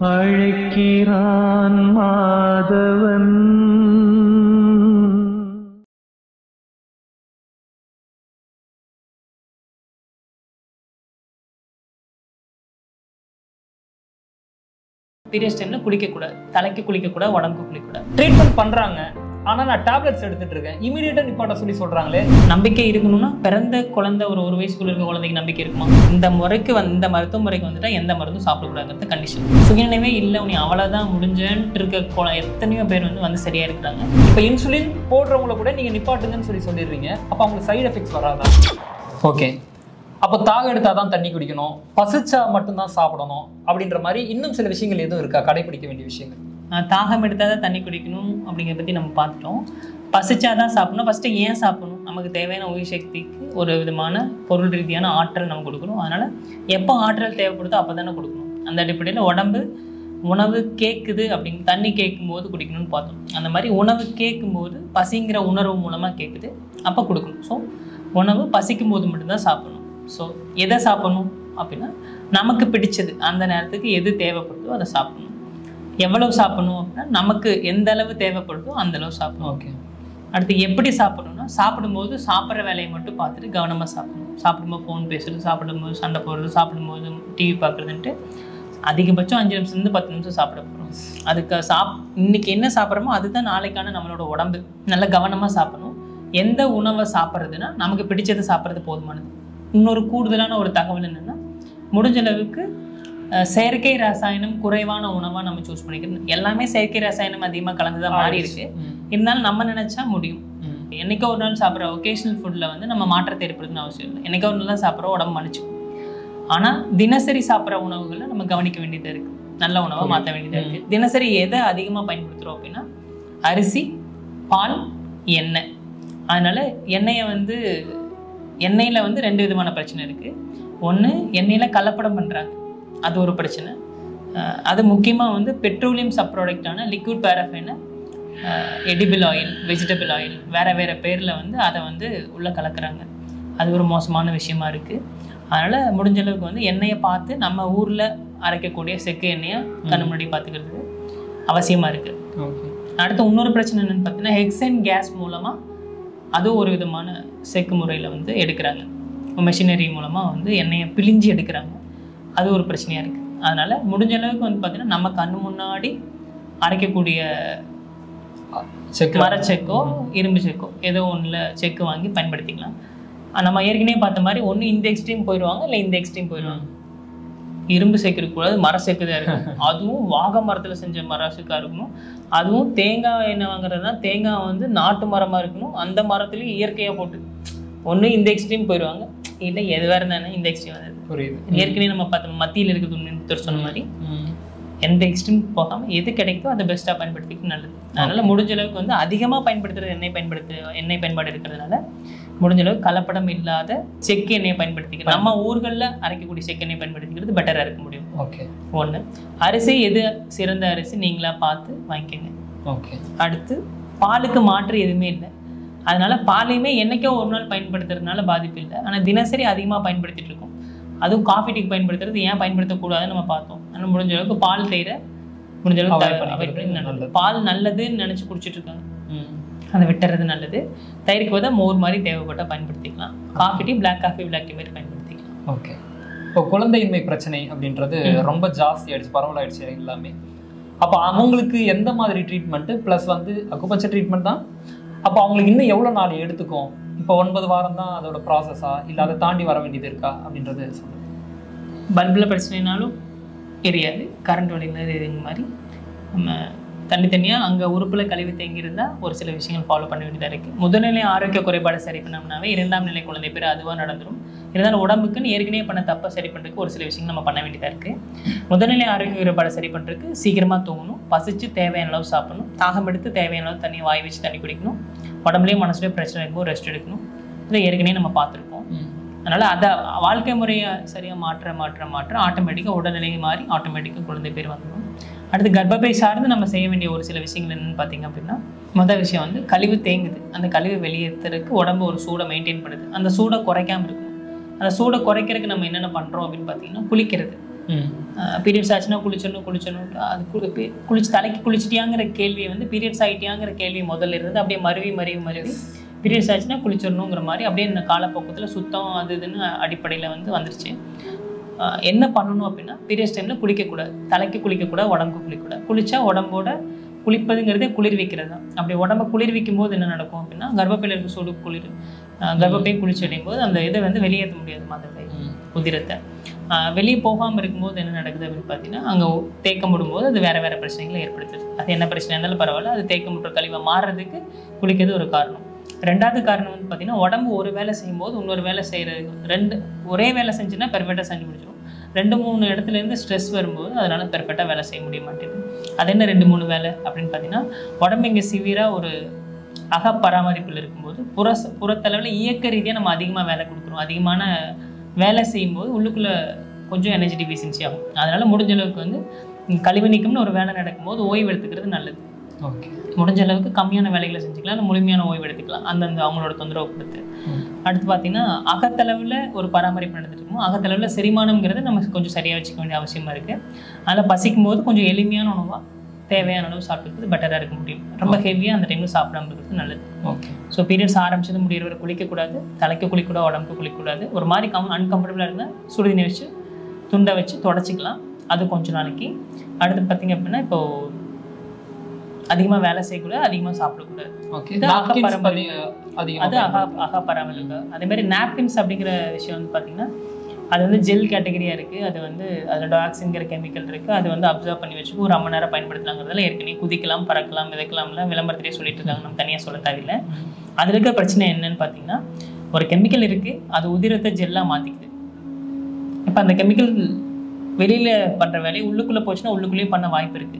அழைக்கிறான் மாதவன் பீரியட்ஸ் டைம்ல குளிக்கக்கூடாது தலைக்கு குளிக்கக்கூடாது உடம்புக்கு குளிக்கக்கூடாது ட்ரீட்மெண்ட் பண்றாங்க ஆனா நான் டேப்லெட்ஸ் எடுத்துட்டு இருக்கேன் இமீடியட்டா நிப்பாட்ட சொல்லி சொல்றாங்களே நம்பிக்கை இருக்கணும்னா பிறந்த குழந்தை ஒரு ஒரு வயசுக்குள்ள இருக்க குழந்தைக்கு நம்பிக்கை இருக்குமா இந்த முறைக்கு வந்து இந்த மருத்துவ முறைக்கு வந்துட்டா எந்த மருந்தும் சாப்பிடக்கூடாதுங்கிறது கண்டிஷன் சுயநினைவே இல்லை உனி அவ்வளவுதான் முடிஞ்சேன்ட்டு இருக்க குழ- எத்தனையோ பேர் வந்து வந்து சரியா இருக்கிறாங்க இப்போ இன்சுலின் போடுறவங்கள கூட நீங்க நிப்பாட்டுங்கன்னு சொல்லி சொல்லிடுறீங்க அப்போ அவங்களுக்கு சைடு எஃபெக்ட்ஸ் வராதா ஓகே அப்போ தாக எடுத்தால் தான் தண்ணி குடிக்கணும் பசிச்சா மட்டும்தான் சாப்பிடணும் அப்படின்ற மாதிரி இன்னும் சில விஷயங்கள் எதுவும் இருக்கா கடைபிடிக்க வேண்டிய விஷயங்கள் ஆஹ் தாகம் எடுத்தால் தான் தண்ணி குடிக்கணும் அப்படிங்கிறத பற்றி நம்ம பார்த்துட்டோம் பசிச்சாதான் சாப்பிடணும் ஃபஸ்ட்டு ஏன் சாப்பிடணும் நமக்கு தேவையான உயிர் சக்திக்கு ஒரு விதமான பொருள் ரீதியான ஆற்றல் நம்ம கொடுக்கணும் அதனால் எப்போ ஆற்றல் தேவைப்படுதோ அப்போ தானே கொடுக்கணும் அந்த அடிப்படையில் உடம்பு உணவு கேட்குது அப்படின்னு தண்ணி கேட்கும்போது குடிக்கணும்னு பார்த்தோம் அந்த மாதிரி உணவு கேட்கும்போது பசிங்கிற உணர்வு மூலமாக கேட்குது அப்போ கொடுக்கணும் ஸோ உணவு பசிக்கும் போது மட்டும்தான் சாப்பிடணும் ஸோ எதை சாப்பிடணும் அப்படின்னா நமக்கு பிடிச்சது அந்த நேரத்துக்கு எது தேவைப்படுதோ அதை சாப்பிடணும் எவ்வளவு சாப்பிடணும் அப்படின்னா நமக்கு எந்த அளவு தேவைப்படுதோ அந்த அளவு சாப்பிடணும் ஓகே அடுத்து எப்படி சாப்பிடணும்னா சாப்பிடும்போது சாப்பிட்ற வேலையை மட்டும் பார்த்துட்டு கவனமாக சாப்பிடணும் சாப்பிடும்போது ஃபோன் பேசுறது சாப்பிடும்போது சண்டை போடுறது சாப்பிடும்போது டிவி பார்க்குறதுன்ட்டு அதிகபட்சம் அஞ்சு நிமிஷத்துலேருந்து பத்து நிமிஷம் சாப்பிட போகிறோம் அதுக்கு சாப் இன்னைக்கு என்ன சாப்பிட்றோமோ அதுதான் நாளைக்கான நம்மளோட உடம்பு நல்ல கவனமாக சாப்பிடணும் எந்த உணவை சாப்பிட்றதுன்னா நமக்கு பிடிச்சதை சாப்பிட்றது போதுமானது இன்னொரு கூடுதலான ஒரு தகவல் என்னென்னா முடிஞ்ச அளவுக்கு அஹ், செயற்கை ரசாயனம் குறைவான உணவாக நம்ம சூஸ் பண்ணிக்கணும் எல்லாமே செயற்கை ரசாயனம் அதிகமாக கலந்து தான் மாறி இருக்கு இருந்தாலும் நம்ம நினைச்சா முடியும் என்னைக்கோ ஒரு நாள் சாப்பிட்ற ஒகேஷனல் ஃபுட்டில் வந்து நம்ம மாற்றத்தை ஏற்படுத்தணும்னு அவசியம் இல்லை என்னைக்கோ ஒரு நாள் தான் சாப்பிட்றோம் உடம்பு மன்னிச்சுக்கும் ஆனால் தினசரி சாப்பிட்ற உணவுகளை நம்ம கவனிக்க வேண்டியது இருக்கு நல்ல உணவை மாற்ற வேண்டியது இருக்கு தினசரி எதை அதிகமாக பயன்படுத்துகிறோம் அப்படின்னா அரிசி பால் எண்ணெய் அதனால எண்ணெயை வந்து எண்ணெயில் வந்து ரெண்டு விதமான பிரச்சனை இருக்கு ஒன்று எண்ணெயில் கலப்படம் பண்ணுறாங்க அது ஒரு பிரச்சனை அஹ் அது முக்கியமாக வந்து பெட்ரோலியம் சப் ப்ராடக்டான லிக்விட் பேரஃபைனை எடிபிள் ஆயில் வெஜிடபிள் ஆயில் வேறு வேறு பேரில் வந்து அதை வந்து உள்ளே கலக்குறாங்க அது ஒரு மோசமான விஷயமா இருக்குது அதனால் முடிஞ்ச அளவுக்கு வந்து எண்ணெயை பார்த்து நம்ம ஊரில் அரைக்கக்கூடிய செக்கு எண்ணெயை கண்ணு முன்னாடி பார்த்துக்கிறது அவசியமாக இருக்குது ஓகே அடுத்து இன்னொரு பிரச்சனை என்னென்னு பார்த்தீங்கன்னா ஹெக்ஸன் கேஸ் மூலமாக அதுவும் ஒரு விதமான செக்கு முறையில் வந்து எடுக்கிறாங்க மெஷினரி மூலமாக வந்து எண்ணெயை பிழிஞ்சு எடுக்கிறாங்க அது ஒரு பிரச்சனையாக இருக்குது அதனால் முடிஞ்ச அளவுக்கு வந்து பார்த்திங்கன்னா நம்ம கண்ணு முன்னாடி அரைக்கக்கூடிய செக் மரச்செக்கோ இரும்பு செக்கோ ஏதோ ஒன்றில் செக்கு வாங்கி பயன்படுத்திக்கலாம் அஹ் நம்ம ஏற்கனவே பார்த்த மாதிரி ஒன்று இந்த எக்ஸ்ட்ரீம் போயிடுவாங்க இல்லை இந்த எக்ஸ்ட்ரீம் போயிடுவாங்க இரும்பு செக்கு இருக்கக்கூடாது மர செக்கு தான் இருக்கும் அதுவும் வாகை மரத்தில் செஞ்ச மர செக்காக இருக்கணும் அதுவும் தேங்காய் எண்ணெய் வாங்குறதுனா தேங்காய் வந்து நாட்டு மரமாக இருக்கணும் அந்த மரத்துலேயும் இயற்கையாக போட்டு ஒன்று இந்த எக்ஸ்ட்ரீம் போயிடுவாங்க இல்லை எது வேறு தானே இந்த எக்ஸ்ட்ரீம் வந்தது புரியுது ஏற்கனவே நம்ம பார்த்த மத்தியில் இருக்குது ஒன்று சொன்ன மாதிரி ம். எந்த எக்ஸ்ட்ரீம் போகாமல் எது கிடைக்குதோ அதை பெஸ்ட்டாக பயன்படுத்திக்க நல்லது அதனால் முடிஞ்ச அளவுக்கு வந்து அதிகமாக பயன்படுத்துகிற எண்ணெய் பயன்படுத்து எண்ணெய் பயன்பாடு இருக்கிறதுனால முடிஞ்ச அளவுக்கு கலப்படம் இல்லாத செக்கு எண்ணெயை பயன்படுத்திக்கலாம் நம்ம ஊர்களில் அரைக்கக்கூடிய செக்கு எண்ணெய் பயன்படுத்திக்கிறது பெட்டராக இருக்க முடியும் ஓகே ஒன்று அரிசி எது சிறந்த அரிசி நீங்களா பார்த்து வாங்கிக்கோங்க ஓகே அடுத்து பாலுக்கு மாற்று எதுவுமே இல்லை அதனால பாலையுமே என்னைக்கோ ஒரு நாள் பயன்படுத்துறதுனால பாதிப்பு இல்லை ஆனால் தினசரி அதிகமாக பயன்படுத்திட்டு இருக்கோம் அதுவும் காஃபி டீக்கு பயன்படுத்துறது ஏன் பயன்படுத்தக்கூடாதுன்னு நம்ம பார்த்தோம் ஆனால் முடிஞ்ச அளவுக்கு பால் தயிர முடிஞ்ச அளவுக்கு Avoid avoid பண்ணிக்கிறது பண்ணி நல்லது நல்லது. பால் நல்லதுன்னு நினச்சி குடிச்சிட்டு இருக்காங்க ம். அதை விட்டுறது நல்லது தயிருக்கு பதிலாக மோர் மாதிரி தேவைப்பட்டால் பயன்படுத்திக்கலாம் coffee tea black coffee black tea மாதிரி பயன்படுத்திக்கலாம் ஓகே இப்போ குழந்தையின்மை பிரச்சனை அப்படின்றது ரொம்ப ஜாஸ்தி ஆயிடுச்சு பரவலாயிடுச்சு எல்லாமே அப்போ அவங்களுக்கு எந்த மாதிரி ட்ரீட்மெண்ட்டு ப்ளஸ் வந்து அக்குபஞ்சர் ட்ரீட்மெண்ட் தான் அப்போ அவங்களுக்கு இன்னும் எவ்வளோ நாள் எடுத்துக்கும் இப்போ ஒன்பது வாரம் தான் அதோட ப்ராசஸா இல்லை அதை தாண்டி வர வேண்டியது இருக்கா அப்படின்றது சொல்லுங்க பல்பில் பிரச்சனைனாலும் எரியாது கரண்ட் வழியில் எரியுங்க மாதிரி நம்ம தனித்தனியாக அங்கே உறுப்பில் கழிவு தேங்கி இருந்தால் ஒரு சில விஷயங்கள் ஃபாலோ பண்ண வேண்டியதாக இருக்குது முதல்நிலை ஆரோக்கிய குறைபாடு சரி பண்ணோம்னாவே இரண்டாம் நிலை குழந்தை பேர் அதுவாக நடந்துடும் இருந்தாலும் உடம்புக்குன்னு ஏற்கனவே பண்ண தப்பை சரி பண்ணுறதுக்கு ஒரு சில விஷயங்கள் நம்ம பண்ண வேண்டியதாக இருக்குது முதல்நிலை ஆரோக்கிய குறைபாடு சரி பண்ணுறதுக்கு சீக்கிரமாக தூங்கணும் பசிச்சு தேவையான அளவு சாப்பிடணும் தாகம் எடுத்து தேவையான அளவு தண்ணி வாய் வச்சு தண்ணி குடிக்கணும் உடம்புலேயும் மனசுலேயும் பிரச்சனை இருக்கும்போது ரெஸ்ட் எடுக்கணும் இதை ஏற்கனவே நம்ம பார்த்துருக்கோம் அதனால் அதை வாழ்க்கை முறையை சரியாக மாற்ற மாற்ற மாற்ற ஆட்டோமேட்டிக்காக உடல்நிலை மாறி ஆட்டோமேட்டிக்காக குழந்தை பேர் வந்துடும் அடுத்து கர்ப்பப்பை சார்ந்து நம்ம செய்ய வேண்டிய ஒரு சில விஷயங்கள் என்னென்னு பார்த்தீங்க அப்படின்னா முதல் விஷயம் வந்து கழிவு தேங்குது அந்த கழிவு வெளியேற்றுறதுக்கு உடம்பு ஒரு சூடை மெயின்டைன் பண்ணுது அந்த சூடை குறைக்காம இருக்கணும் அந்த சூடை குறைக்கிறதுக்கு நம்ம என்னென்ன பண்ணுறோம் அப்படின்னு பார்த்தீங்கன்னா குளிக்கிறது ம் பீரியட்ஸ் ஆச்சுன்னா குளிச்சிடணும் குளிச்சிடணும் அது கு- பி- குளிச்சு தலைக்கு குளிச்சிட்டியாங்கிற கேள்வியை வந்து பீரியட்ஸ் ஆகிட்டியாங்கிற கேள்வி முதல்ல இருந்து அப்படியே மருவி மருவி மருவி பீரியட்ஸ் ஆச்சுன்னா குளிச்சிடணுங்கிற மாதிரி அப்படியே இந்த காலப்போக்கத்தில் சுத்தம் அது இதுன்னு அடிப்படையில் வந்து வந்துருச்சு ஆஹ் என்ன பண்ணணும் அப்படின்னா பீரியட்ஸ் டைமில் குளிக்கக்கூடாது தலைக்கு குளிக்கக்கூடாது உடம்புக்கு குளிக்கக்கூடாது குளிச்சா உடம்போட குளிப்பதுங்கிறதே குளிர்விக்கிறது தான் அப்படி உடம்ப குளிர்விக்கும் போது என்ன நடக்கும் அப்படின்னா கர்ப்பப்பையில் இருக்க சூடு குளிர் ஆஹ் கர்ப்பப்பை குளிச்சடையும் போது அந்த இதை வந்து வெளியேற்ற முடியாது மாதத்தை உதிரத்தை ஆஹ் வெளியே போகாமல் இருக்கும்போது என்ன நடக்குது அப்படின்னு பார்த்தீங்கன்னா அங்கே தேக்கம் விடும்போது அது வேற வேற பிரச்சனைகளை ஏற்படுத்துது அது என்ன பிரச்சனை இருந்தாலும் பரவாயில்ல அது தேக்கம் விட்டுற கழிவை மாறுறதுக்கு குளிக்கிறது ஒரு காரணம் ரெண்டாவது காரணம் வந்து பார்த்தீங்கன்னா உடம்பு ஒரு வேலை செய்யும்போது இன்னொரு வேலை செய்கிறது ரெண்டு ஒரே வேலை செஞ்சுன்னா பெர்ஃபெக்டாக செஞ்சு முடிச்சிடும் ரெண்டு மூணு இடத்துல இருந்து ஸ்ட்ரெஸ் வரும்போது அதனால பெர்ஃபெக்டாக வேலை செய்ய முடிய மாட்டேங்குது அது என்ன ரெண்டு மூணு வேலை அப்படின்னு பார்த்தீங்கன்னா உடம்பு இங்கே சிவியராக ஒரு அக பராமரிப்பில் இருக்கும்போது புற புறத்தளவில் இயக்க ரீதியாக நம்ம அதிகமாக வேலை கொடுக்குறோம் அதிகமான வேலை செய்யும்போது உள்ளுக்குள்ளே கொஞ்சம் எனர்ஜி டிஃபிஷியன்சி ஆகும் அதனால் முடிஞ்ச அளவுக்கு வந்து ம், கழிவு நீக்கம்னு ஒரு வேலை நடக்கும்போது ஓய்வு எடுத்துக்கிறது நல்லது ஓகே முடிஞ்ச அளவுக்கு கம்மியான வேலைகளை செஞ்சுக்கலாம் இல்லை முழுமையான ஓய்வு எடுத்துக்கலாம் அந்தந்த அவங்களோட தொந்தரவு கொடுத்து அடுத்து பார்த்தீங்கன்னா அகத்தளவில் ஒரு பராமரிப்பு நடந்துட்டு இருக்கும் அகத்தளவில் செரிமானம்ங்கிறது நம்ம கொஞ்சம் சரியாக வச்சுக்க வேண்டிய அவசியமா இருக்குது அதில் பசிக்கும் போது கொஞ்சம் எளிமையான உணவாக தேவையான அளவு சாப்பிட்டுக்கிறது பெட்டராக இருக்க முடியும் ரொம்ப ஹெவியாக அந்த டைமில் சாப்பிடாம இருக்கிறது நல்லது ஓகே ஸோ பீரியட்ஸ் ஆரம்பிச்சது முடியிற வரை குளிக்கக்கூடாது தலைக்கு குளிக்கக்கூடாது உடம்புக்கு குளிக்கக்கூடாது ஒரு மாதிரி கம் அன்கம்ஃபர்டபுளாக இருந்தால் சுடுதண்ணி வச்சு துண்டை வச்சு தொடச்சிக்கலாம் அது கொஞ்ச நாளைக்கு அடுத்து பார்த்தீங்க அப்படின்னா இப்போ அதிகமாக வேலை செய்யக்கூடாது அதிகமாக சாப்பிடக்கூடாது ஓகே இது நாப்கின்ஸ் அகப்பராமரிப்பு. அதிகம் அது அகா அகா பராமரிப்பு அதே மாதிரி நாப்கின்ஸ் அப்படிங்கிற விஷயம் வந்து பார்த்தீங்கன்னா அது வந்து ஜெல் கேட்டகரியாக இருக்குது அது வந்து அதில் டாக்ஸுங்கிற கெமிக்கல் இருக்குது அது வந்து அப்சர்வ் பண்ணி வச்சுட்டு ஒரு அரை மணி நேரம் பயன்படுத்தலாங்கிறதுல ஏற்கனவே குதிக்கலாம் பறக்கலாம் மிதக்கலாம்ல விளம்பரத்திலே சொல்லிட்டு இருக்காங்க நம்ம தனியாக சொல்ல தேவையில்லை அதில் இருக்க பிரச்சனை என்னன்னு பார்த்தீங்கன்னா ஒரு கெமிக்கல் இருக்குது அது உதிரத்தை ஜெல்லாக மாற்றிக்குது இப்போ அந்த கெமிக்கல் வெளியில் பண்ணுற வேலையை உள்ளுக்குள்ளே போச்சுன்னா உள்ளுக்குள்ளேயும் பண்ண வாய்ப்பு இருக்குது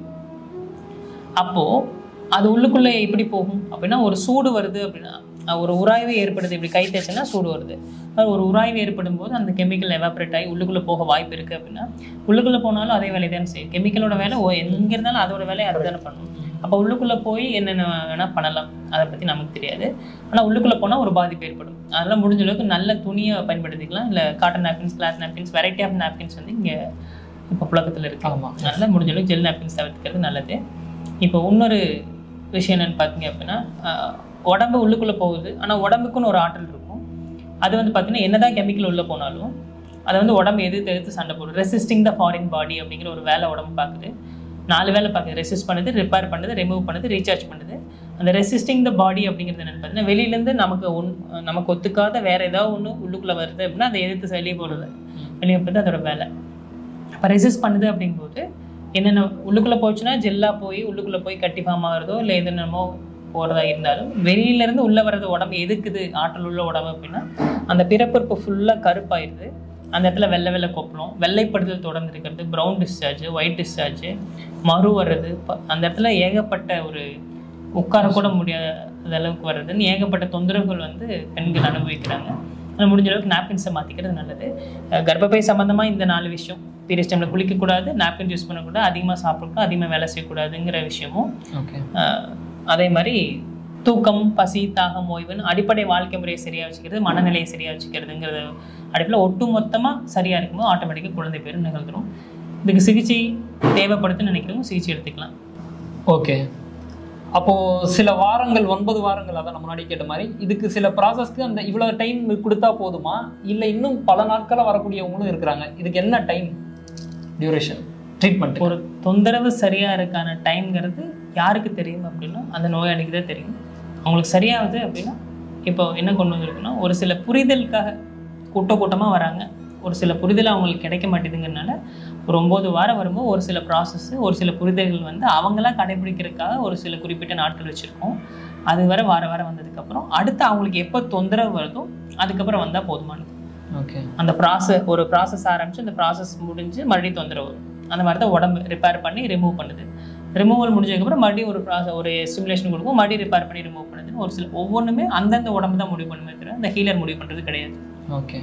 அப்போது அது உள்ளுக்குள்ளே எப்படி போகும் அப்படின்னா ஒரு சூடு வருது அப்படின்னா அஹ் ஒரு உராய்வு ஏற்படுது இப்படி கை தேய்ச்சோன்னா சூடு வருது அது ஒரு உராய்வு ஏற்படும் போது அந்த கெமிக்கல் எவாப்ரேட் ஆகி உள்ளுக்குள்ளே போக வாய்ப்பு இருக்குது அப்படின்னா உள்ளுக்குள்ளே போனாலும் அதே வேலையை தான் செய்யும் கெமிக்கலோட வேலை ஓ எங்கே இருந்தாலும் அதோட வேலையை அதுதானே பண்ணும் அப்போ உள்ளுக்குள்ளே போய் என்னென்ன வேணால் பண்ணலாம் அதை பற்றி நமக்கு தெரியாது ஆனால் உள்ளுக்குள்ளே போனால் ஒரு பாதிப்பு ஏற்படும் அதெல்லாம் முடிஞ்ச அளவுக்கு நல்ல துணியை பயன்படுத்திக்கலாம் இல்லை cotton napkins cloth napkins variety of napkins வந்து இங்கே இப்போ புழக்கத்தில் இருக்கு ஆமா. அதனால முடிஞ்ச அளவுக்கு ஜெல் நாப்கின்ஸ் தவிர்த்துக்கிறது நல்லது இப்போ இன்னொரு விஷயம் என்னன்னு பார்த்தீங்க அப்படின்னா ஆஹ், உடம்பு உள்ளுக்குள்ளே போகுது ஆனால் உடம்புக்குன்னு ஒரு ஆற்றல் இருக்கும் அது வந்து பார்த்தீங்கன்னா என்னதான் கெமிக்கல் உள்ளே போனாலும் அதை வந்து உடம்பு எதிர்த்து எதிர்த்து சண்டை போடும் ரெசிஸ்டிங் த ஃபாரின் பாடி அப்படிங்கிற ஒரு வேலை உடம்பு பார்க்குது நாலு வேலை பார்க்குது ரெசிஸ்ட் பண்ணுது ரிப்பேர் பண்ணுது ரிமூவ் பண்ணுது ரீசார்ஜ் பண்ணுது அந்த ரெசிஸ்டிங் த பாடி அப்படிங்கிறது என்னன்னு பார்த்தீங்கன்னா வெளியிலேருந்து நமக்கு ஒன் நமக்கு ஒத்துக்காத வேற ஏதாவது ஒன்று உள்ளுக்குள்ளே வருது அப்படின்னா அதை எதிர்த்து வெளியே போடுறது வெளியே போகிறது அதோட வேலை அப்போ ரெசிஸ்ட் பண்ணுது அப்படிங்கும்போது என்னென்ன உள்ளுக்குள்ளே போச்சுன்னா ஜெல்லாக போய் உள்ளுக்குள்ளே போய் கட்டி ஃபார்ம் ஆகிறதோ இல்லை எது என்னமோ போகிறதா இருந்தாலும் வெளியிலேருந்து உள்ளே வர்றது உடம்பு எதுக்குது ஆற்றல் உள்ள உடம்பு அப்படின்னா அந்த பிறப்புறுப்பு ஃபுல்லாக கருப்பாயிருது அந்த இடத்துல வெள்ளை வெள்ளை கொப்பளம் வெள்ளைப்படுதல் தொடர்ந்து இருக்கிறது ப்ரௌன் டிஸ்சார்ஜ் ஒயிட் டிஸ்சார்ஜ் மறு வர்றது ப- அந்த இடத்துல ஏகப்பட்ட ஒரு உட்கார கூட முடியாத அளவுக்கு வர்றதுன்னு ஏகப்பட்ட தொந்தரவுகள் வந்து பெண்கள் அனுபவிக்கிறாங்க அது முடிஞ்ச அளவுக்கு நாப்கின்ஸை மாற்றிக்கிறது நல்லது அஹ் கர்ப்பப்பை சம்மந்தமாக இந்த நாலு விஷயம் பீரியட்ஸ் டைமில் குளிக்கக்கூடாது நாப்கின் யூஸ் பண்ணக்கூடாது அதிகமாக சாப்பிடக்கூடாது அதிகமாக வேலை செய்யக்கூடாதுங்கிற விஷயமும் ஓகே ஆஹ் அதே மாதிரி தூக்கம் பசி தாகம் ஓய்வுன்னு அடிப்படை வாழ்க்கை முறையை சரியாக வச்சுக்கிறது மனநிலையை சரியாக வச்சுக்கிறதுங்கிறது அடிப்படையில் ஒட்டு மொத்தமாக சரியாக இருக்கும்போது ஆட்டோமேட்டிக்காக குழந்தை பேர் நிகழ்ந்துரும் இதுக்கு சிகிச்சை தேவைப்படுதுன்னு நினைக்கிறவங்க சிகிச்சை எடுத்துக்கலாம் ஓகே அப்போ சில வாரங்கள் ஒன்பது வாரங்கள் அதான் நம்ம முன்னாடி கேட்ட மாதிரி இதுக்கு சில ப்ராசஸ்க்கு அந்த இவ்வளவு டைம் கொடுத்தா போதுமா இல்லை இன்னும் பல நாட்களா வரக்கூடியவங்களும் இருக்கிறாங்க இதுக்கு என்ன டைம் டியூரேஷன் ட்ரீட்மெண்ட் ஒரு தொந்தரவு சரியாக இருக்கான டைம்ங்கிறது யாருக்கு தெரியும் அப்படின்னா அந்த நோயாளிக்கு தான் தெரியும் அவங்களுக்கு சரியாகுது அப்படின்னா இப்போ என்ன கொண்டு வந்திருக்குன்னா ஒரு சில புரிதலுக்காக கூட்ட கூட்டமாக வராங்க ஒரு சில புரிதல் அவங்களுக்கு கிடைக்க மாட்டேதுங்கிறனால ஒரு ஒம்பது வாரம் வரும்போது ஒரு சில ப்ராசஸ் ஒரு சில புரிதல்கள் வந்து அவங்களா கடைபிடிக்கிறதுக்காக ஒரு சில குறிப்பிட்ட நாட்கள் வச்சுருக்கோம் அது வரை வார வாரம் வந்ததுக்கப்புறம் அடுத்து அவங்களுக்கு எப்போ தொந்தரவு வருதோ அதுக்கப்புறம் வந்தால் போதுமானது ஓகே அந்த ப்ராசஸ் ஒரு ப்ராசஸ் ஆரம்பிச்சு அந்த ப்ராசஸ் முடிஞ்சு மறுபடியும் தொந்தரவு வரும் அந்த மாதிரி தான் உடம்பு ரிப்பேர் பண்ணி ரிமூவ் பண்ணுது ரிமூவல் முடிஞ்சதுக்கப்புறம் மறுபடியும் ஒரு ப்ராசஸ் ஒரு ஸ்டிமுலேஷன் கொடுக்கும் மறுபடியும் ரிப்பேர் பண்ணி ரிமூவ் பண்ணுதுன்னு ஒரு சில ஒவ்வொன்றுமே அந்தந்த உடம்பு தான் முடிவு பண்ணுமே தவிர அந்த ஹீலர் முடிவு பண்ணுறது கிடையாது ஓகே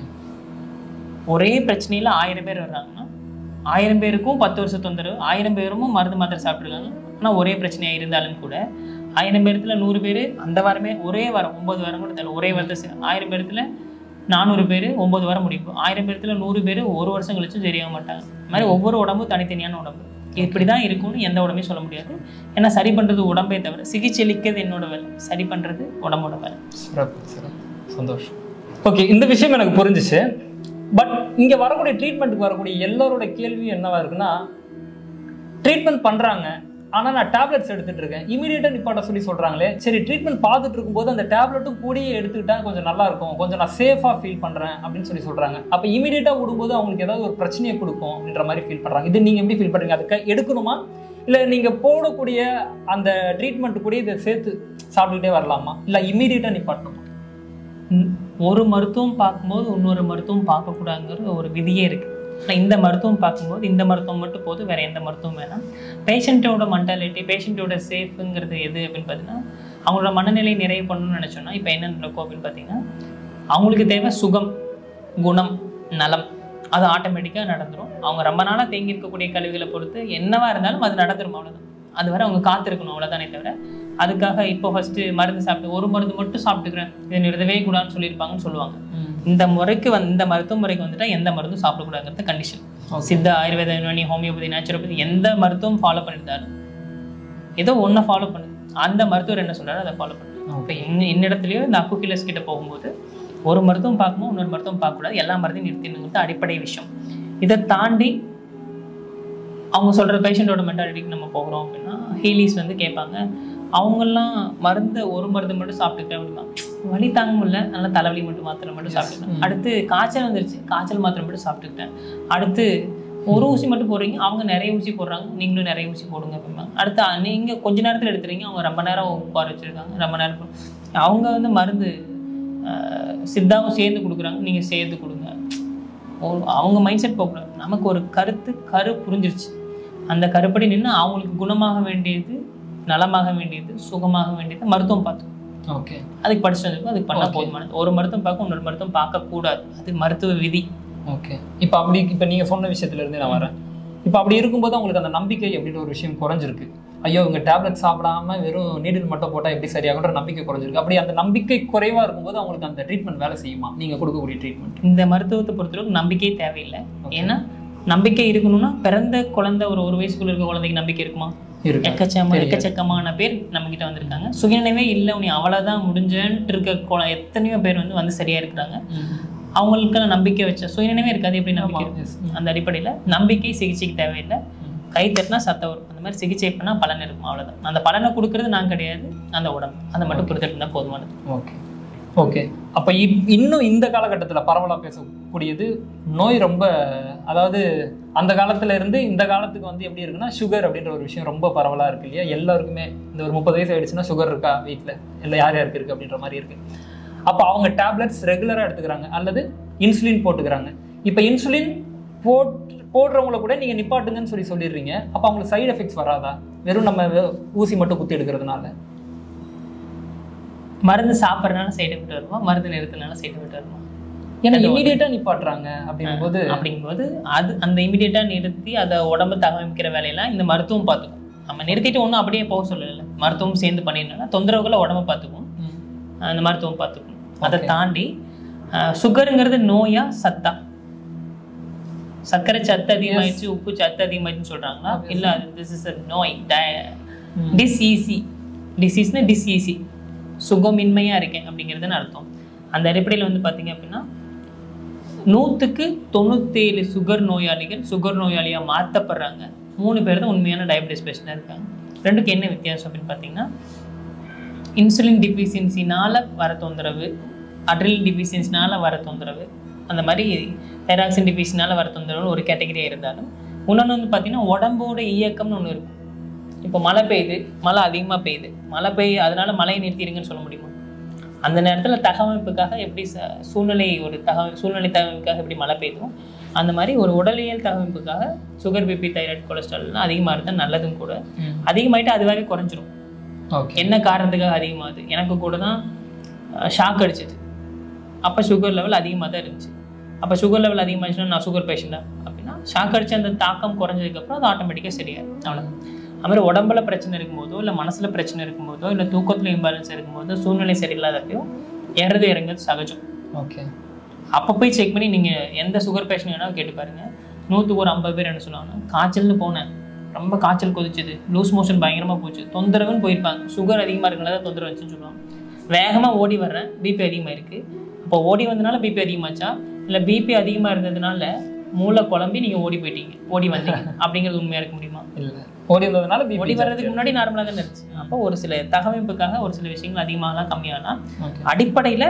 ஒரே பிரச்சனையில் ஆயிரம் பேர் வர்றாங்கன்னா ஆயிரம் பேருக்கும் பத்து வருஷம் தொந்தரவு ஆயிரம் பேரும் மருந்து மாத்திரை சாப்பிட்ருக்காங்க ஆனால் ஒரே பிரச்சனையாக இருந்தாலும் கூட ஆயிரம் பேர்த்துல நூறு பேர் அந்த வாரமே ஒரே வாரம் ஒன்பது வாரம் கூட தெரியல ஒரே வாரத்தை செ- ஆயிரம் பேர்த்துல நானூறு பேர் ஒம்பது வாரம் முடியும் ஆயிரம் பேர்த்துல நூறு பேர் ஒரு வருஷம் கழிச்சும் சரியாக மாட்டாங்க இந்த மாதிரி ஒவ்வொரு உடம்பும் தனித்தனியான உடம்பு இப்படி தான் இருக்கும்னு எந்த உடம்பையும் சொல்ல முடியாது ஏன்னா சரி பண்ணுறது உடம்பே தவிர சிகிச்சை அளிக்கிறது என்னோட வேலை சரி பண்ணுறது உடம்போட வேலை சிறப்பு சிறப்பு சந்தோஷம் ஓகே இந்த விஷயம் எனக்கு புரிஞ்சுச்சு பட் இங்கே வரக்கூடிய ட்ரீட்மெண்ட்டுக்கு வரக்கூடிய எல்லாரோட கேள்வி என்னவா இருக்குன்னா ட்ரீட்மெண்ட் பண்ணுறாங்க ஆனால் நான் டேப்லெட்ஸ் எடுத்துட்டு இருக்கேன் இமீடியட்டாக நிப்பாட்ட சொல்லி சொல்கிறாங்களே சரி ட்ரீட்மெண்ட் பார்த்துட்டு இருக்கும்போது அந்த டேப்லெட்டும் கூடயே எடுத்துக்கிட்டா கொஞ்சம் நல்லா இருக்கும் கொஞ்சம் நான் சேஃபாக ஃபீல் பண்ணுறேன் அப்படின்னு சொல்லி சொல்கிறாங்க அப்போ இமீடியட்டாக விடும்போது அவங்களுக்கு ஏதாவது ஒரு பிரச்சனையை கொடுக்கும் அப்படின்ற மாதிரி ஃபீல் பண்ணுறாங்க இது நீங்கள் எப்படி ஃபீல் பண்ணுறீங்க அதுக்கு எடுக்கணுமா இல்லை நீங்கள் போடக்கூடிய அந்த ட்ரீட்மெண்ட் கூட இதை சேர்த்து சாப்பிட்டுக்கிட்டே வரலாமா இல்லை இமீடியட்டாக நிப்பாட்டணுமா ம், ஒரு மருத்துவம் பார்க்கும்போது இன்னொரு மருத்துவம் பார்க்கக்கூடாதுங்கிற ஒரு விதியே இருக்குது ஆனால் இந்த மருத்துவம் பார்க்கும்போது இந்த மருத்துவம் மட்டும் போதும் வேற எந்த மருத்துவம் வேணாம் பேஷண்ட்டோட மென்டாலிட்டி பேஷண்ட்டோட சேஃபுங்கிறது எது அப்படின்னு பார்த்தீங்கன்னா அவங்களோட மனநிலை நிறைவு பண்ணணும்னு நினச்சோன்னா இப்போ என்ன நடக்கும் அப்படின்னு பார்த்தீங்கன்னா அவங்களுக்கு தேவை சுகம் குணம் நலம் அது ஆட்டோமேட்டிக்காக நடந்துரும் அவங்க ரொம்ப நாளாக தேங்கி இருக்கக்கூடிய கழிவுகளை பொறுத்து என்னவா இருந்தாலும் அது நடந்துரும் அவ்வளோதான் அது வரை அவங்க காத்திருக்கணும் அவ்வளோதானே தவிர அதுக்காக இப்போ ஃபஸ்ட்டு மருந்து சாப்பிட்டு ஒரு மருந்து மட்டும் சாப்பிட்டுக்கிறேன் இதை நிறுத்தவே கூடாதுன்னு சொல்லியிருப்பாங்கன்னு சொல்லுவாங்க இந்த முறைக்கு வந்து இந்த மருத்துவ முறைக்கு வந்துட்டா எந்த மருந்தும் சாப்பிடக்கூடாதுங்கிறது condition Siddha Ayurveda Unani homeopathy naturopathy எந்த மருத்துவம் ஃபாலோ பண்ணியிருந்தாலும் ஏதோ ஒன்றை ஃபாலோ பண்ணு அந்த மருத்துவர் என்ன சொல்றாரோ அதை ஃபாலோ பண்ணு இப்போ இன்ன இன்னிடத்துலையோ இந்த அக்குகிலஸ் கிட்ட போகும்போது ஒரு மருத்துவம் பார்க்கும்போது இன்னொரு மருத்துவம் பார்க்கக்கூடாது எல்லா மருந்தையும் நிறுத்திடணுங்கிறது அடிப்படை விஷயம் இதை தாண்டி அவங்க சொல்கிற பேஷண்ட்டோட மென்டாலிட்டிக்கு நம்ம போகிறோம் அப்படின்னா ஹீலிஸ் வந்து கேட்பாங்க அவங்கெல்லாம் மருந்தை ஒரு மருந்து மட்டும் சாப்பிட்டுக்கிறேன் அப்படின்னா வலி தாங்க முடியல நல்லா தலைவலி மட்டும் மாத்திரை மட்டும் சாப்பிட்டுக்கிறேன் அடுத்து காய்ச்சல் வந்துருச்சு காய்ச்சல் மாத்திரை மட்டும் சாப்பிட்டுக்கிட்டேன் அடுத்து ஒரு ஊசி மட்டும் போடுறீங்க அவங்க நிறைய ஊசி போடுறாங்க நீங்களும் நிறைய ஊசி போடுங்க அப்படிம்பாங்க அடுத்து அ- நீங்க கொஞ்ச நேரத்தில் எடுத்துறீங்க அவங்க ரொம்ப நேரம் உட்கார வச்சிருக்காங்க ரொம்ப நேரம் போ- அவங்க வந்து மருந்து அஹ், சித்தாவும் சேர்ந்து கொடுக்குறாங்க நீங்க சேர்ந்து கொடுங்க ஒரு- அவங்க மைண்ட் செட் போகக்கூடாது நமக்கு ஒரு கருத்து கரு புரிஞ்சிருச்சு அந்த கருப்படி நின்று அவங்களுக்கு குணமாக வேண்டியது நலமாக வேண்டியது சுகமாக வேண்டியது மருத்துவம் பார்த்தோம் ஓகே அதுக்கு படிச்சுட்டு வந்திருக்கோம் அதுக்கு பண்ணால் Okay. போதுமானது ஒரு மருத்துவம் பார்க்க இன்னொரு மருத்துவம் பார்க்கக்கூடாது அது மருத்துவ விதி ஓகே இப்போ அப்படி இப்போ நீங்கள் சொன்ன விஷயத்துல இருந்தே நான் வரேன் இப்போ அப்படி இருக்கும்போது அவங்களுக்கு அந்த நம்பிக்கை அப்படின்ற ஒரு விஷயம் குறைஞ்சிருக்கு ஐயோ இவங்க டேப்லெட் சாப்பிடாம வெறும் நீடில் மட்டும் போட்டால் எப்படி சரியாகுன்ற நம்பிக்கை குறைஞ்சிருக்கு அப்படி அந்த நம்பிக்கை குறைவாக இருக்கும்போது அவங்களுக்கு அந்த ட்ரீட்மெண்ட் வேலை செய்யுமா நீங்கள் கொடுக்கக்கூடிய ட்ரீட்மெண்ட் இந்த மருத்துவத்தை பொறுத்தளவுக்கு நம்பிக்கையே தேவையில்லை ஏன்னா நம்பிக்கை இருக்கணும்னா பிறந்த குழந்தை ஒரு ஒரு வயசுக்குள்ள இருக்க குழந்தைக்கு நம்பிக்கை இருக்குமா இருக்கு எக்கச்சக்கமா தெரியாது. எக்கச்சக்கமான பேர் நம்ம கிட்ட வந்திருக்காங்க சுயநினைவே இல்லை உனி அவ்வளோதான் முடிஞ்சன்ட்டு இருக்க குழ- எத்தனையோ பேர் வந்து வந்து சரியா இருக்கிறாங்க அவங்களுக்கு நம்பிக்கை வச்ச சுயநினைவே இருக்காது எப்படி நம்பிக்கை ஆமா, இருக்கும் yes. அந்த அடிப்படையில் நம்பிக்கை சிகிச்சைக்கு தேவையில்லை கை தட்டினா சத்தம் வரும் அந்த மாதிரி சிகிச்சை பண்ணால் பலன் இருக்கும் அவ்வளவுதான் அந்த பலனை கொடுக்கறது நான் கிடையாது அந்த உடம்பு அதை மட்டும் கொடுத்துட்டு இருந்தால் போதுமானது ஓகே ஓகே அப்போ இன்னும் இந்த காலகட்டத்தில் பரவலாக பேசக்கூடியது நோய் ரொம்ப அதாவது அந்த காலத்துல இருந்து இந்த காலத்துக்கு வந்து எப்படி இருக்குன்னா சுகர் அப்படின்ற ஒரு விஷயம் ரொம்ப பரவலாக இருக்கு இல்லையா எல்லாருக்குமே இந்த ஒரு முப்பது வயசு ஆயிடுச்சுன்னா சுகர் இருக்கா வீட்டில் இல்லை யார் யாருக்கு இருக்கு அப்படின்ற மாதிரி இருக்கு அப்போ அவங்க டேப்லெட்ஸ் ரெகுலராக எடுத்துக்கிறாங்க அல்லது இன்சுலின் போட்டுக்கிறாங்க இப்போ இன்சுலின் போட் போடுறவங்கள கூட நீங்கள் நிப்பாட்டுங்கன்னு சொல்லி சொல்லிடுறீங்க அப்போ அவங்களுக்கு சைடு எஃபெக்ட்ஸ் வராதா வெறும் நம்ம வெ- ஊசி மட்டும் குத்தி எடுக்கிறதுனால மருந்து சாப்பிட்றதுனால சைடு எஃபெக்ட் வருமா மருந்து நிறுத்தினால சைடு எஃபெக்ட் வருமா ஏன்னா அது இமீடியட்டாக நிப்பாட்டுறாங்க அப்படிங்கும்போது அப்படிங்கும்போது அது அந்த இமிடியேட்டாக நிறுத்தி அதை உடம்பு தகவமைக்கிற வேலையெல்லாம் இந்த மருத்துவம் பார்த்துக்கும் நம்ம நிறுத்திட்டு ஒன்றும் அப்படியே போக சொல்லலை மருத்துவம் சேர்ந்து பண்ணிடணும்னா தொந்தரவுகளை உடம்ப பார்த்துக்கும் ம். அந்த மருத்துவம் பார்த்துக்கும் அதை Okay. தாண்டி அஹ், சுகருங்கிறது நோயா சத்தா சர்க்கரை சத்து அதிகமாயிடுச்சு உப்பு சத்து அதிகமாயிடுச்சுன்னு சொல்றாங்களா இல்ல அது திஸ் இஸ் அ நோய் டிஸ்ஈசி டிசீஸ்னா டிஸ்ஈசி சுகமின்மையா இருக்கேன் அப்படிங்கிறதுன்னு அர்த்தம் அந்த அடிப்படையில் வந்து பார்த்தீங்க அப்படின்னா நூற்றுக்கு தொண்ணூத்தேழு சுகர் நோயாளிகள் சுகர் நோயாளியாக மாற்றப்படுறாங்க மூணு பேர் தான் உண்மையான டயபிட்டிஸ் பேஷண்டாக இருக்காங்க ரெண்டுக்கு என்ன வித்தியாசம் அப்படின்னு பார்த்தீங்கன்னா இன்சுலின் டிஃபிஷியன்சினால வர தொந்தரவு அட்ரில் டிஃபிஷியன்சினால வர தொந்தரவு அந்த மாதிரி தைராக்சின் டிஃபிஷியனால வர தொந்தரவு ஒரு கேட்டகரியாக இருந்தாலும் இன்னொன்று வந்து பார்த்தீங்கன்னா உடம்போட இயக்கம்னு ஒன்று இருக்கும் இப்போ மழை பெய்யுது மழை அதிகமாக பெய்யுது மழை பெய்ய அதனால மழையை நிறுத்திடுங்கன்னு சொல்ல முடியுமா அந்த நேரத்தில் தகவமைப்புக்காக எப்படி ச சூழ்நிலை ஒரு தகவல் சூழ்நிலை தகவமைப்புக்காக எப்படி மழை பெய்யுதோ அந்த மாதிரி ஒரு உடலியல் தகவமைப்புக்காக சுகர் பிபி தைராய்டு கொலஸ்ட்ரால்லாம் அதிகமாக இருந்தால் நல்லதும் கூட அதிகமாயிட்டு அதுவாகவே குறைஞ்சிரும் ஓகே என்ன காரணத்துக்காக அதிகமாகுது எனக்கு கூட தான் ஷாக் அடிச்சது அப்போ சுகர் லெவல் அதிகமாக தான் இருந்துச்சு அப்போ சுகர் லெவல் அதிகமாகிடுச்சுன்னா நான் சுகர் பேஷண்டா அப்படின்னா ஷாக் அடிச்ச அந்த தாக்கம் குறைஞ்சதுக்கப்புறம் அது ஆட்டோமேட்டிக்காக சரியாயிடும் அவ்வளோதான் அது மாதிரி உடம்புல பிரச்சனை இருக்கும்போதோ இல்லை மனசுல பிரச்சனை இருக்கும்போதோ இல்லை தூக்கத்தில் இம்பேலன்ஸ் இருக்கும்போதோ சூழ்நிலை சரியில்லாதப்பையோ ஏறது இறங்குறது சகஜம் ஓகே அப்போ போய் செக் பண்ணி நீங்கள் எந்த சுகர் பேஷண்ட் வேணாலும் கேட்டு பாருங்க நூற்றுக்கு ஒரு ஐம்பது பேர் என்ன சொல்லுவாங்கன்னா காய்ச்சல்னு போனேன் ரொம்ப காய்ச்சல் கொதிச்சுது லூஸ் மோஷன் பயங்கரமாக போச்சு தொந்தரவுன்னு போயிருப்பாங்க சுகர் அதிகமாக இருக்கனால தான் தொந்தரவு வச்சுன்னு சொல்லுவாங்க வேகமாக ஓடி வர்றேன் பிபி அதிகமாக இருக்குது அப்போ ஓடி வந்தனால பிபி அதிகமாச்சா இல்லை பிபி அதிகமாக இருந்ததுனால மூளை குழம்பி நீங்கள் ஓடி போயிட்டீங்க ஓடி வந்தீங்க அப்படிங்கிறது உண்மையாக இருக்க முடியுமா இல்ல ஓடி வந்ததுனால BP ஓடி வர்றதுக்கு முன்னாடி நார்மலாக தான் இருந்துச்சு அப்போ ஒரு சில தகவமைப்புக்காக ஒரு சில விஷயங்கள் அதிகமாகலாம் கம்மியாகலாம் Okay. அடிப்படையில்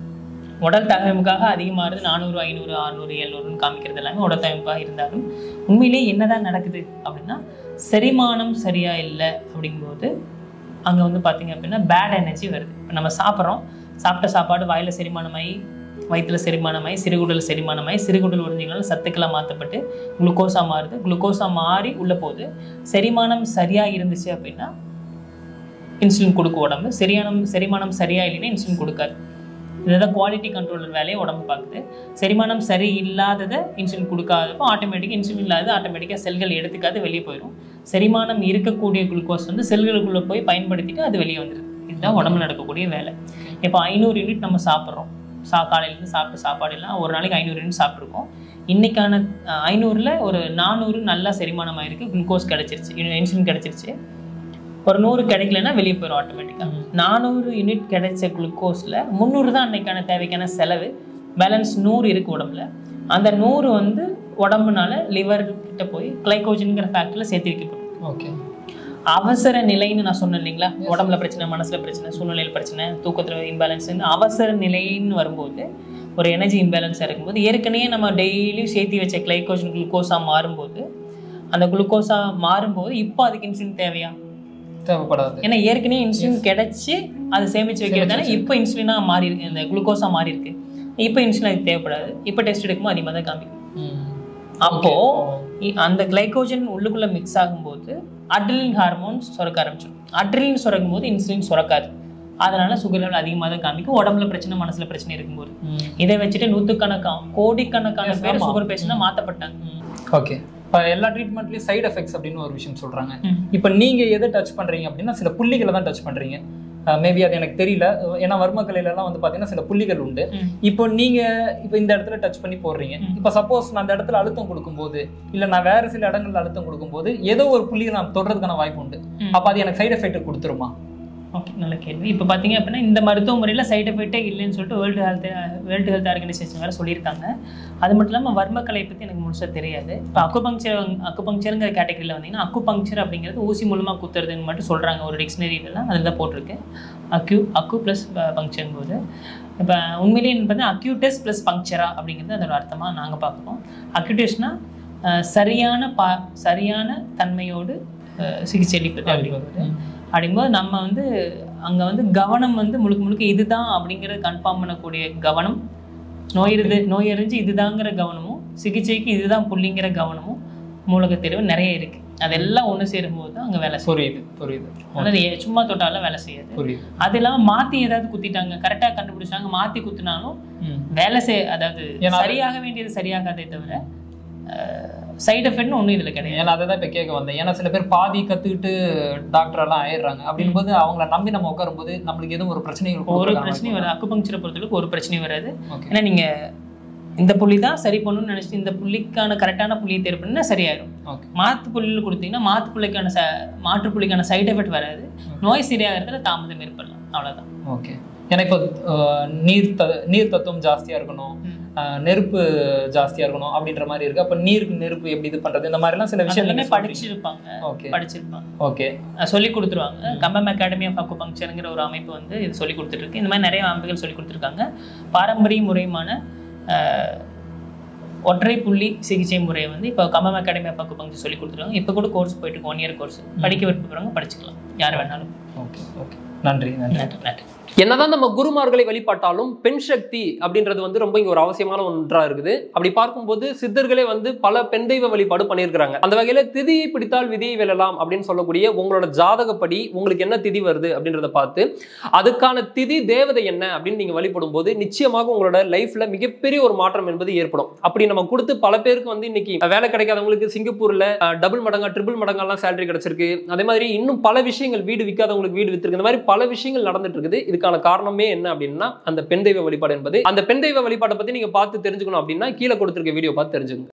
உடல் தகவமைப்புக்காக அதிகமாகிறது நானூறு ஐநூறு அறுநூறு எழுநூறுன்னு காமிக்கிறது எல்லாமே உடல் தகவமைப்பாக இருந்தாலும் உண்மையிலேயே என்னதான் நடக்குது அப்படின்னா செரிமானம் சரியா இல்லை அப்படிங்கும்போது அங்கே வந்து பார்த்தீங்க அப்படின்னா பேட் எனர்ஜி வருது இப்போ நம்ம சாப்பிட்றோம் சாப்பிட்ட சாப்பாடு வாயில் செரிமானமாகி வயிற்றுல செரிமானமாகி சிறுகுடல் செரிமானமாகி சிறுகுடல் உறிஞ்சிகளால் சத்துக்களாக மாற்றப்பட்டு குளுக்கோஸாக மாறுது குளுக்கோஸாக மாறி உள்ளே போகுது செரிமானம் சரியாக இருந்துச்சு அப்படின்னா இன்சுலின் கொடுக்கும் உடம்பு சரியான செரிமானம் சரியா இல்லைன்னா இன்சுலின் கொடுக்காது இதுதான் குவாலிட்டி கண்ட்ரோலர் வேலையை உடம்பு பார்க்குது செரிமானம் சரி இல்லாததை இன்சுலின் கொடுக்காதப்போ ஆட்டோமேட்டிக்காக இன்சுலின் இல்லாத ஆட்டோமேட்டிக்காக செல்கள் எடுத்துக்காது வெளியே போயிடும் செரிமானம் இருக்கக்கூடிய குளுக்கோஸ் வந்து செல்களுக்குள்ளே போய் பயன்படுத்திட்டு அது வெளியே வந்துடுது இதுதான் உடம்புல நடக்கக்கூடிய வேலை இப்போ ஐநூறு யூனிட் நம்ம சாப்பிட்றோம் சா காலையிலேருந்து சாப்பிட்டு சாப்பாடு எல்லாம் ஒரு நாளைக்கு ஐநூறு யூனிட் சாப்பிட்ருக்கோம் இன்னைக்கான அஹ், ஐநூறுல ஒரு நானூறு நல்லா செரிமானம் ஆயிருக்கு குளுக்கோஸ் கிடைச்சிருச்சு இன்சுலின் கிடைச்சிருச்சு ஒரு நூறு கிடைக்கலன்னா வெளியே போயிடும் ஆட்டோமேட்டிக்காக நானூறு யூனிட் கிடைச்ச குளுக்கோஸில் முந்நூறு தான் அன்னைக்கான தேவைக்கான செலவு பேலன்ஸ் நூறு இருக்கு உடம்புல அந்த நூறு வந்து உடம்புனால லிவர் கிட்ட போய் கிளைகோஜன்ங்கிற ஃபேக்டரியில் சேர்த்து வைக்கப்படும் ஓகே அவசர நிலைன்னு நான் சொன்னேன் இல்லைங்களா உடம்புல பிரச்சனை மனசுல பிரச்சனை சூழ்நிலையில் பிரச்சனை தூக்கத்துல இம்பேலன்ஸ் அவசர நிலைன்னு வரும்போது ஒரு எனர்ஜி இம்பேலன்ஸாக இருக்கும்போது ஏற்கனவே நம்ம டெய்லியும் சேர்த்து வச்ச கிளைகோஜன் குளுக்கோஸாக மாறும்போது அந்த குளுக்கோஸாக மாறும்போது இப்போ அதுக்கு இன்சுலின் தேவையா தேவைப்படாது ஏன்னா ஏற்கனவே இன்சுலின் கிடைச்சி அது சேமிச்சு வைக்கிறது தானே இப்போ இன்சுலினாக மாறி இருக்கு இந்த குளுக்கோஸாக மாறி இருக்கு இப்போ இன்சுலின் அதுக்கு தேவைப்படாது இப்போ டெஸ்ட் எடுக்கும்போது அதிகமாக தான் காமிக்கும் ம். அப்போ இ- அந்த கிளைகோஜன் உள்ளுக்குள்ள மிக்ஸ் ஆகும்போது அட்ரிலின் ஹார்மோன் சுரக்க ஆரம்பிச்சிடும் அட்ரிலின் சுரக்கும் போது இன்சுலின் சுரக்காது அதனால சுகர் லெவல் அதிகமாக தான் காமிக்கும் உடம்புல பிரச்சனை மனசுல பிரச்சனை இருக்கும்போது ம். இதை வச்சுட்டு நூற்றுக்கணக்கான கோடிக்கணக்கான Yes, பேர் ஆமா. சுகர் பேஷண்டாக மாற்றப்பட்டாங்க ஓகே இப்போ எல்லா ட்ரீட்மெண்ட்லயும் சைடு எஃபெக்ட்ஸ் அப்படின்னு ஒரு விஷயம் சொல்றாங்க ம். இப்போ நீங்க எதை டச் பண்றீங்க அப்படின்னா சில புள்ளிகளை தான் டச் பண்றீங்க மேபி அது எனக்கு தெரியல ஏன்னா வர்ம கலையில எல்லாம் வந்து பாத்தீங்கன்னா சில புள்ளிகள் உண்டு ம். இப்போ நீங்க இப்போ இந்த இடத்துல டச் பண்ணி போடுறீங்க ம். இப்போ சப்போஸ் நான் அந்த இடத்துல அழுத்தம் கொடுக்கும்போது இல்ல நான் வேற சில இடங்கள்ல அழுத்தம் கொடுக்கும்போது ஏதோ ஒரு புள்ளியை நான் தொடுறதுக்கான வாய்ப்பு உண்டு ம். அப்ப அது எனக்கு சைடு எஃபெக்ட் கொடுத்துருமா ஓகே நல்ல கேள்வி இப்போ பார்த்தீங்க அப்படின்னா இந்த மருத்துவ முறையில் சைடு எஃபெக்டே இல்லைன்னு சொல்லிட்டு world health world health organisation வேறு சொல்லியிருக்காங்க அது மட்டும் இல்லாமல் வர்மக்கலை பற்றி எனக்கு முழுசாக தெரியாது இப்போ அக்குபங்க்சர் அக்குபங்க்சருங்கிற கேட்டகரியில் வந்தீங்கன்னா அக்குபங்க்சர் அப்படிங்கிறது ஊசி மூலமாக குத்துறதுன்னு மட்டும் சொல்கிறாங்க ஒரு டிக்ஷனரியிலலாம் அதில் தான் போட்டிருக்கு அக்யூ அக்கு ப்ளஸ் பங்க்சர்னு போது இப்போ உண்மையிலேயே பார்த்தீங்கன்னா அக்யூட்டஸ் ப்ளஸ் பங்க்சரா அப்படிங்கிறது அதோட அர்த்தமாக நாங்கள் பார்க்குறோம் அக்யூட்டஸ்னா சரியான பா சரியான தன்மையோடு அஹ், சிகிச்சை அளிப்பது அப்படிங்கிறது அப்படிங்கும்போது நம்ம வந்து அங்கே வந்து கவனம் வந்து முழுக்க முழுக்க இதுதான் அப்படிங்கிறத கன்ஃபார்ம் பண்ணக்கூடிய கவனம் நோய் இருந்து நோய் அறிஞ்சு இதுதாங்கிற கவனமும் சிகிச்சைக்கு இதுதான் புள்ளிங்கிற கவனமும் மூலக தெரிவு நிறைய இருக்கு அதெல்லாம் ஒன்று சேரும்போது தான் அங்கே வேலை செய்யும் புரியுது புரியுது அதாவது ஏ- சும்மா தொட்டாலும் வேலை செய்யாது புரியுது அது இல்லாமல் மாற்றி ஏதாவது குத்திட்டாங்க கரெக்டாக கண்டுபிடிச்சாங்க மாற்றி குத்துனாலும் ம். வேலை செய் அதாவது ஏன்னா- சரியாக வேண்டியது சரியாகாதே தவிர சைடு எஃபெக்ட்னு ஒன்றும் இதில் கிடையாது ஏன்னா அதை தான் இப்போ கேட்க வந்தேன் ஏன்னா சில பேர் பாதி கற்றுக்கிட்டு டாக்டர் எல்லாம் ஆயிடுறாங்க அப்படிங்கும்போது அவங்கள நம்பி நம்ம உட்காரும்போது நம்மளுக்கு எதுவும் ஒரு பிரச்சனைகள் ஒரு கொடுக்கறதுக்கான பிரச்சனையும் வராது அக்குபங்க்சரை பொறுத்தளவுக்கு ஒரு பிரச்சனையும் வராது ஓகே ஏன்னா நீங்க இந்த புள்ளி தான் சரி பண்ணணும்னு நினைச்சிட்டு இந்த புள்ளிக்கான கரெக்டான புள்ளியை தேர்வு பண்ணா சரியாயிடும் ஓகே மாத்து புள்ளியில் கொடுத்தீங்கன்னா மாத்து புள்ளிக்கான ச மாற்று புள்ளிக்கான சைடு எஃபெக்ட் வராது நோய் சரியாகிறதுல தாமதம் ஏற்படலாம் அவ்வளவுதான் ஓகே ஏன்னா இப்போ அஹ், நீர் த நீர் தத்துவம் ஜாஸ்தியா இருக்கணும் அஹ், நெருப்பு ஜாஸ்தியா இருக்கணும் அப்படின்ற மாதிரி இருக்கு அப்ப நீருக்கு நெருப்பு எப்படி இது பண்றது இந்த மாதிரிலாம் சில விஷயம் எல்லாமே நீங்க சொல்றீங்க. படிச்சிருப்பாங்க ஓகே படிச்சிருப்பாங்க ஓகே அஹ் சொல்லி கொடுத்துருவாங்க கம்பம் அகாடமி ஆஃப் அக்குபங்க்சருங்கிற ஒரு அமைப்பு வந்து இது சொல்லி கொடுத்துட்டு இருக்கு இந்த மாதிரி நிறைய அமைப்புகள் சொல்லி கொடுத்துருக்காங்க பாரம்பரிய முறையுமான அஹ், ஒற்றை புள்ளி சிகிச்சை முறையை வந்து இப்போ கம்பம் அகாடமி ஆஃப் அக்குபங்க்சர் சொல்லி கொடுத்துருக்காங்க இப்போ கூட கோர்ஸ் போயிட்டு இருக்கு ஒன் இயர் கோர்ஸ் படிக்க விருப்பப்படுறவங்க படிச்சுக்கலாம் யார் வேணாலும் ஓகே ஓகே நன்றி நன்றி நன்றி நன்றி என்னதான் நம்ம குருமார்களை வழிபாட்டாலும் பெண் சக்தி அப்படின்றது வந்து ரொம்ப இங்க ஒரு அவசியமான ஒன்றா இருக்குது அப்படி பார்க்கும்போது சித்தர்களே வந்து பல பெண் தெய்வ வழிபாடு பண்ணியிருக்கிறாங்க அந்த வகையில திதியை பிடித்தால் விதியை வெல்லலாம் அப்படின்னு சொல்லக்கூடிய உங்களோட ஜாதகப்படி உங்களுக்கு என்ன திதி வருது அப்படின்றத பார்த்து அதுக்கான திதி தேவதை என்ன அப்படின்னு நீங்க வழிபடும் போது நிச்சயமாக உங்களோட லைஃப்ல மிகப்பெரிய ஒரு மாற்றம் என்பது ஏற்படும் அப்படி நம்ம கொடுத்து பல பேருக்கு வந்து இன்னைக்கு வேலை கிடைக்காதவங்களுக்கு சிங்கப்பூர்ல டபுள் மடங்கா ட்ரிபிள் மடங்கெல்லாம் சேலரி கிடைச்சிருக்கு அதே மாதிரி இன்னும் பல விஷயங்கள் வீடு விற்காதவங்களுக்கு வீடு வித்திருக்கு இந்த மாதிரி பல விஷயங்கள் நடந்துட்டு இருக்குது இதுக்கான காரணமே என்ன அப்படின்னா அந்த பெண் தெய்வ வழிபாடு என்பது அந்த பெண் தெய்வ வழிபாட்டை பத்தி நீங்க பார்த்து தெரிஞ்சுக்கணும் அப்படின்னா கீழே கொடுத்துருக்க வீடியோ பார்த்து தெரிஞ்சுக்கோங்க